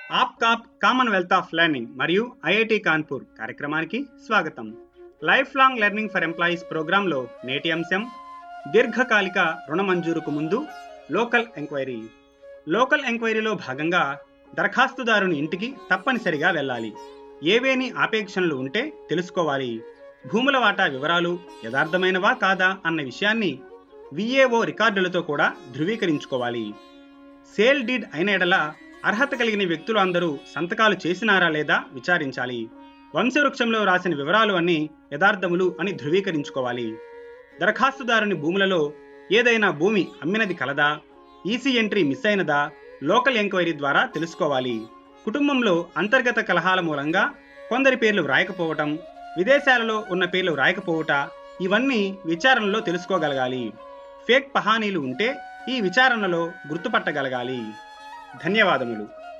ఆప్కాప్ Commonwealth of learning మరియు IIT Kanpur కార్యక్రమానికి స్వాగతం life long learning for employees ప్రోగ్రాంలో నేటి అంశం దీర్ఘకాలిక రుణ మంజూరుకు ముందు లోకల్ ఎంక్వైరీ లోకల్ ఎంక్వైరీలో భాగంగా దరఖాస్తుదారుని ఇంటికి తప్పనిసరిగా వెళ్ళాలి ఏవేని ఆపేక్షణలు ఉంటే తెలుసుకోవాలి భూముల వాటా వివరాలు యథార్థమైనవా కాదా అన్న విషయాన్ని విఏఓ రికార్డులతో కూడా ధృవీకరించుకోవాలి సేల్ డీడ్ అయిన ఎడల అర్హత కలిగిన వ్యక్తులు అందరూ సంతకాలు చేసినారా లేదా విచారించాలి వంశవృక్షంలో రాసిన వివరాలు అన్ని యథార్థములు అని ధృవీకరించుకోవాలి దరఖాస్తుదారుని భూములలో ఏదైనా భూమి అమ్మినది కలదా ఈసీ ఎంట్రీ మిస్ అయినదా లోకల్ ఎంక్వైరీ ద్వారా తెలుసుకోవాలి కుటుంబంలో అంతర్గత కలహాల మూలంగా కొందరి పేర్లు వ్రాయకపోవటం విదేశాలలో ఉన్న పేర్లు వ్రాయకపోవట ఇవన్నీ విచారణలో తెలుసుకోగలగాలి ఫేక్ పహానీలు ఉంటే ఈ విచారణలో గుర్తుపట్టగలగాలి ధన్యవాదములు